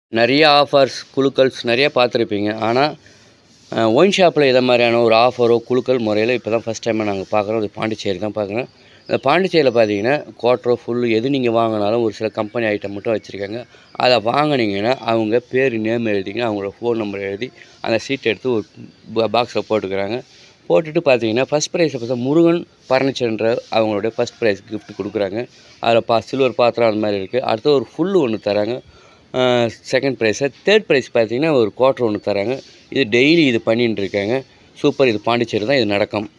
நிறைய ஆஃபர்ஸ் குழுக்கள்ஸ் நிறைய பார்த்துருப்பீங்க ஆனால் ஒயின் ஷாப்பில் இதை மாதிரியான ஒரு ஆஃபரோ குழுக்கள் முறையில் இப்போ தான் ஃபஸ்ட் டைமாக நாங்கள் பார்க்குறோம் அது பாண்டிச்சேரி தான் பார்க்குறோம் இந்த பாண்டிச்சேரியில் பார்த்தீங்கன்னா குவாட்ரோ ஃபுல்லு எது நீங்கள் வாங்கினாலும் ஒரு சில கம்பெனி ஐட்டம் மட்டும் வச்சுருக்காங்க அதை வாங்கினீங்கன்னா அவங்க பேர் நேம் எழுதிங்க அவங்களோட ஃபோன் நம்பர் எழுதி அந்த சீட் எடுத்து ஒரு பாக்ஸில் போட்டுக்கிறாங்க போட்டுட்டு பார்த்தீங்கன்னா ஃபஸ்ட் ப்ரைஸை பார்த்தா முருகன் ஃபர்னிச்சர்ன்ற அவங்களுடைய ஃபஸ்ட் ப்ரைஸ் gift கொடுக்குறாங்க அதில் பா சில்வர் பாத்திரம் அந்த மாதிரி இருக்குது அடுத்து ஒரு ஃபுல்லு ஒன்று தராங்க செகண்ட் ப்ரைஸை தேர்ட் ப்ரைஸ் பார்த்தீங்கன்னா ஒரு குவார்ட்டர் ஒன்று தராங்க இது டெய்லி இது பண்ணின்னு இருக்காங்க சூப்பர் இது பாண்டிச்சேரி தான் இது நடக்கும்